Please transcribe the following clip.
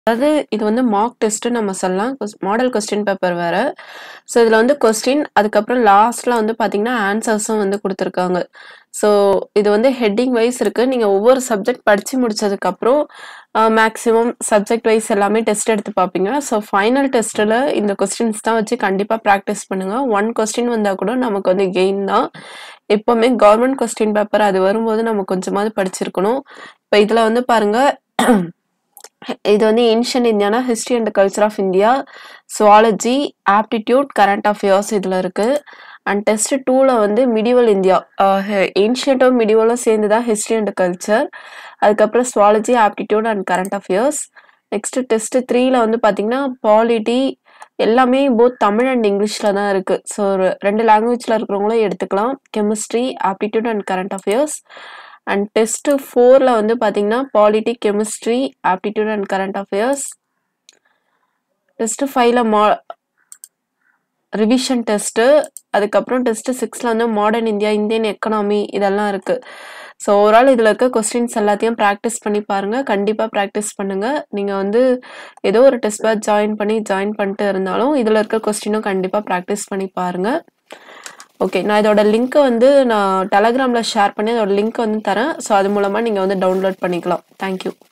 அதாவது இது வந்து மார்க் டெஸ்ட்டு நம்ம சொல்லலாம். கொஸ் மாடல் கொஸ்டின் பேப்பர் வேற. ஸோ இதில வந்து கொஸ்டின் அதுக்கப்புறம் லாஸ்ட்ல வந்து பார்த்தீங்கன்னா, ஆன்சர்ஸும் வந்து குடுத்துருக்காங்க. ஸோ இது வந்து ஹெட்டிங் வைஸ் இருக்கு. நீங்க ஒவ்வொரு சப்ஜெக்ட் படிச்சு முடிச்சதுக்கப்புறம் அ மேக்ஸிமம் சப்ஜெக்ட் வைஸ் எல்லாமே டெஸ்ட் எடுத்து பார்ப்பீங்க. ஸோ ஃபைனல் டெஸ்ட்ல இந்த கொஸ்டின்ஸ் தான் வச்சு கண்டிப்பா பிராக்டிஸ் பண்ணுங்க. 1 கொஸ்டின் வந்தா கூட நமக்கு வந்து கெயின் தான். எப்பவுமே கவர்மெண்ட் கொஸ்டின் பேப்பர் அது வரும்போது நம்ம கொஞ்சமாவது படிச்சிருக்கணும். இப்ப இதில வந்து பாருங்க இது வந்து ancient Indian history and culture of India, zoology, aptitude, current affairs இதில இருக்கு. அண்ட் டெஸ்ட் 2ல வந்து மிடிவல் இந்தியா அ ஹெ ஏன்ஷியன்ட்டும் மிடிவலும் சேர்ந்து தான் ஹிஸ்டரி அண்ட் கல்ச்சர். அதுக்கப்புறம் zoology, aptitude and current affairs. Next test 3ல வந்து பார்த்தீங்கன்னா, பாலிட்டி எல்லாமே போத் தமிழ் அண்ட் இங்கிலீஷ்ல தான் இருக்கு. ஸோ ஒரு 2 லாங்குவேஜ்ல இருக்கிறவங்களும் எடுத்துக்கலாம். Chemistry, aptitude and current affairs. And test 4ல வந்து பார்த்தீங்கன்னா, polity, chemistry, aptitude and current affairs. Test 5ல மா ரிவிஷன் டெஸ்ட்டு. அதுக்கப்புறம் டெஸ்ட் 6ல வந்து மாடர்ன் இந்தியா, இந்தியன் எக்கனாமி இதெல்லாம் இருக்கு. ஸோ ஓவரால் இதில இருக்க கொஸ்டின்ஸ் எல்லாத்தையும் பிராக்டிஸ் பண்ணி பாருங்க. கண்டிப்பா பிராக்டிஸ் பண்ணுங்க. நீங்க வந்து ஏதோ ஒரு டெஸ்ட் பேட்ச் ஜாயின் பண்ணி ஜாயின் பண்ணிட்டு இருந்தாலும், இதில இருக்க கொஸ்டினும் கண்டிப்பா பிராக்டிஸ் பண்ணி பாருங்க. ஓகே. நான் இதோட லிங்க்க வந்து நான் டெலகிராம்ல ஷேர் பண்ணி அதோட லிங்க் வந்து தரேன். ஸோ அது மூலமா நீங்க வந்து டவுன்லோட் பண்ணிக்கலாம். Thank you.